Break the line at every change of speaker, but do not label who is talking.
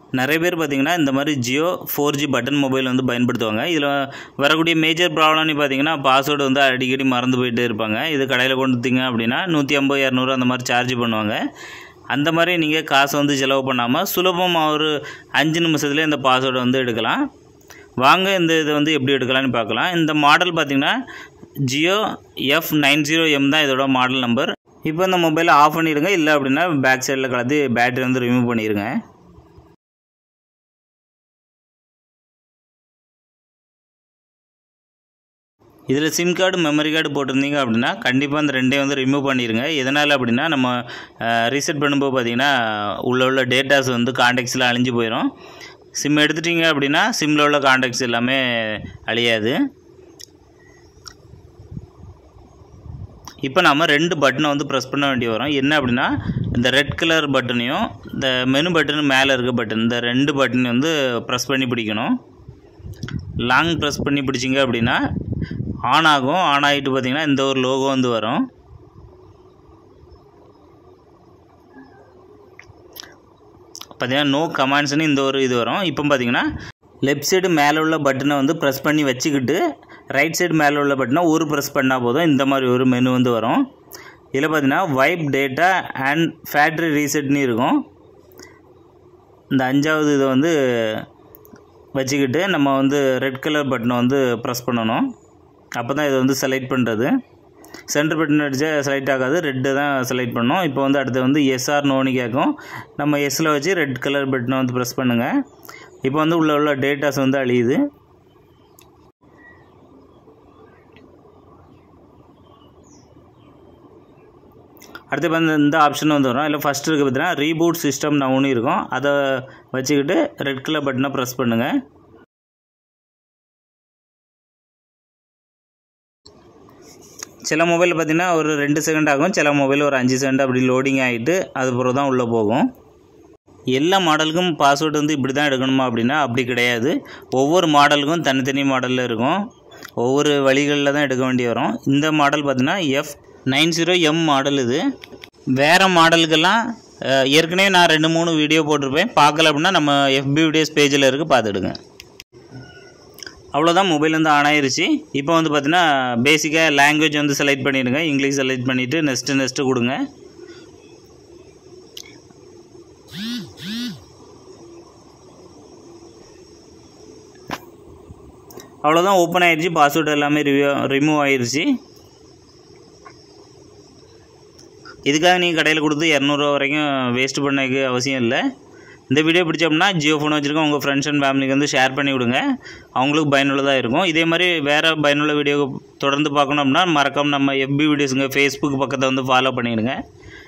நிறைய பேர் பார்த்தீங்கன்னா இந்த மாதிரி Jio four G button mobile வந்து பயன்படுத்துவாங்க இதில் வரக்கூடிய மேஜர் ப்ராப்ளம்னு பார்த்தீங்கன்னா பாஸ்வேர்டு வந்து அடிக்கடி மறந்து போயிட்டே இருப்பாங்க இது கடையில் கொண்டு வந்தீங்க அப்படின்னா நூற்றி ஐம்பது இரநூறு அந்த மாதிரி சார்ஜ் பண்ணுவாங்க அந்த மாதிரி நீங்கள் காசு வந்து செலவு பண்ணாமல் சுலபமாக ஒரு அஞ்சு நிமிஷத்துலேயே இந்த பாஸ்வேர்டை வந்து எடுக்கலாம் வாங்க இந்த இதை வந்து எப்படி எடுக்கலாம்னு பார்க்கலாம் இந்த மாடல் பார்த்தீங்கன்னா Jio F nine zero M தான் இதோட மாடல் நம்பர் இப்போ இந்த மொபைலை ஆஃப் பண்ணிடுங்க இல்லை அப்படின்னா பேக் சைடில் கலந்து பேட்டரி வந்து ரிமூவ் பண்ணிடுங்க இதில் சிம் கார்டு மெமரி கார்டு போட்டிருந்தீங்க அப்படின்னா கண்டிப்பாக அந்த ரெண்டையும் வந்து ரிமூவ் பண்ணிடுங்க எதனால் அப்படின்னா நம்ம ரீசெட் பண்ணும்போது பார்த்தீங்கன்னா உள்ள உள்ள டேட்டாஸ் வந்து கான்டாக்ட்ஸில் அழிஞ்சு போயிடும் சிம் எடுத்துட்டீங்க அப்படின்னா சிம்மில் உள்ள கான்டாக்ட்ஸ் எல்லாமே அழியாது இப்போ நம்ம ரெண்டு பட்டனை வந்து ப்ரெஸ் பண்ண வேண்டி வரும் என்ன அப்படின்னா இந்த ரெட் கலர் பட்டனையும் இந்த மெனு பட்டன் மேலே இருக்க பட்டன் இந்த ரெண்டு பட்டனையும் வந்து ப்ரெஸ் பண்ணி பிடிக்கணும் லாங் ப்ரெஸ் பண்ணி பிடிச்சிங்க அப்படின்னா ஆன் ஆகும் ஆன் ஆகிட்டு பார்த்தீங்கன்னா இந்த ஒரு லோகோ வந்து வரும் பார்த்தீங்கன்னா நோ கமாண்ட்ஸ்னு இந்த ஒரு இது வரும் இப்போ பார்த்தீங்கன்னா லெஃப்ட் சைடு மேலே உள்ள பட்டனை வந்து ப்ரெஸ் பண்ணி வச்சுக்கிட்டு ரைட் சைடு மேலே உள்ள பட்டனை ஒரு ப்ரெஸ் பண்ணால் போதும் இந்த மாதிரி ஒரு மெனு வந்து வரும் இதில் பார்த்தீங்கன்னா வைப் டேட்டா அண்ட் ஃபேக்ட்ரி ரீசெட்னு இருக்கும் இந்த அஞ்சாவது இதை வந்து வச்சுக்கிட்டு நம்ம வந்து ரெட் கலர் பட்டனை வந்து ப்ரெஸ் பண்ணணும் அப்போ தான் இதை வந்து செலக்ட் பண்ணுறது சென்டர் பட்டன் அடித்தா செலக்ட் ஆகாது ரெட்டு தான் செலக்ட் பண்ணோம் இப்போ வந்து அடுத்து வந்து எஸ்ஆர் நோனி கேட்கும் நம்ம எஸ்ஸில் வச்சு ரெட் கலர் பட்டனை வந்து ப்ரெஸ் பண்ணுங்கள் இப்போ வந்து உள்ள உள்ள டேட்டாஸ் வந்து அழியுது அடுத்து வந்து இந்த ஆப்ஷன் வந்து வரும் இல்லை ஃபஸ்ட்டு இருக்குது பார்த்தீங்கன்னா ரீபூட் சிஸ்டம் நவுன்னு இருக்கும் அதை வச்சுக்கிட்டு ரெட் கலர் பட்டனை ப்ரெஸ் பண்ணுங்கள் சில மொபைல் பார்த்திங்கன்னா ஒரு ரெண்டு செகண்ட் ஆகும் சில மொபைல் ஒரு அஞ்சு செகண்ட் அப்படி லோடிங் ஆகிட்டு அது பிறகு தான் உள்ளே போகும் எல்லா மாடலுக்கும் பாஸ்வேர்டு வந்து இப்படி தான் எடுக்கணுமா அப்படின்னா அப்படி கிடையாது ஒவ்வொரு மாடலுக்கும் தனித்தனி மாடலில் இருக்கும் ஒவ்வொரு வழிகளில் தான் எடுக்க வேண்டி வரும் இந்த மாடல் பார்த்திங்கன்னா F nine zero M model இது வேறு மாடலுக்கெல்லாம் ஏற்கனவே நான் ரெண்டு மூணு வீடியோ போட்டிருப்பேன் பார்க்கல அப்படின்னா நம்ம எஃபி வீடியோஸ் பேஜில் இருக்குது பார்த்துடுங்க அவ்வளோதான் மொபைல் வந்து ஆன் ஆயிருச்சு இப்போ வந்து பார்த்தீங்கன்னா பேசிக்காக லாங்குவேஜ் வந்து செலக்ட் பண்ணிடுங்க இங்கிலீஷ் செலக்ட் பண்ணிவிட்டு நெக்ஸ்ட்டு நெக்ஸ்ட்டு கொடுங்க அவ்வளோதான் ஓப்பன் ஆயிடுச்சு பாஸ்வேர்டு எல்லாமே ரிவ்யூ ரிமூவ் ஆயிடுச்சு இதுக்காக நீங்கள் கடையில் கொடுத்து இரநூறுவா வரைக்கும் வேஸ்ட் பண்ணக்கு அவசியம் இல்லை இந்த வீடியோ பிடிச்சோம்னா ஜியோ ஃபோன் வச்சுருக்கோம் உங்கள் ஃப்ரெண்ட்ஸ் அண்ட் ஃபேமிலிக்கு வந்து ஷேர் பண்ணி விடுங்க அவங்களுக்கு பயனுள்ளதாக இருக்கும் இதே மாதிரி வேறு பயனுள்ள வீடியோ தொடர்ந்து பார்க்கணும் அப்படின்னா மறக்காமல் நம்ம எஃபி வீடியோஸுங்க ஃபேஸ்புக் பக்கத்தை வந்து ஃபாலோ பண்ணிவிடுங்க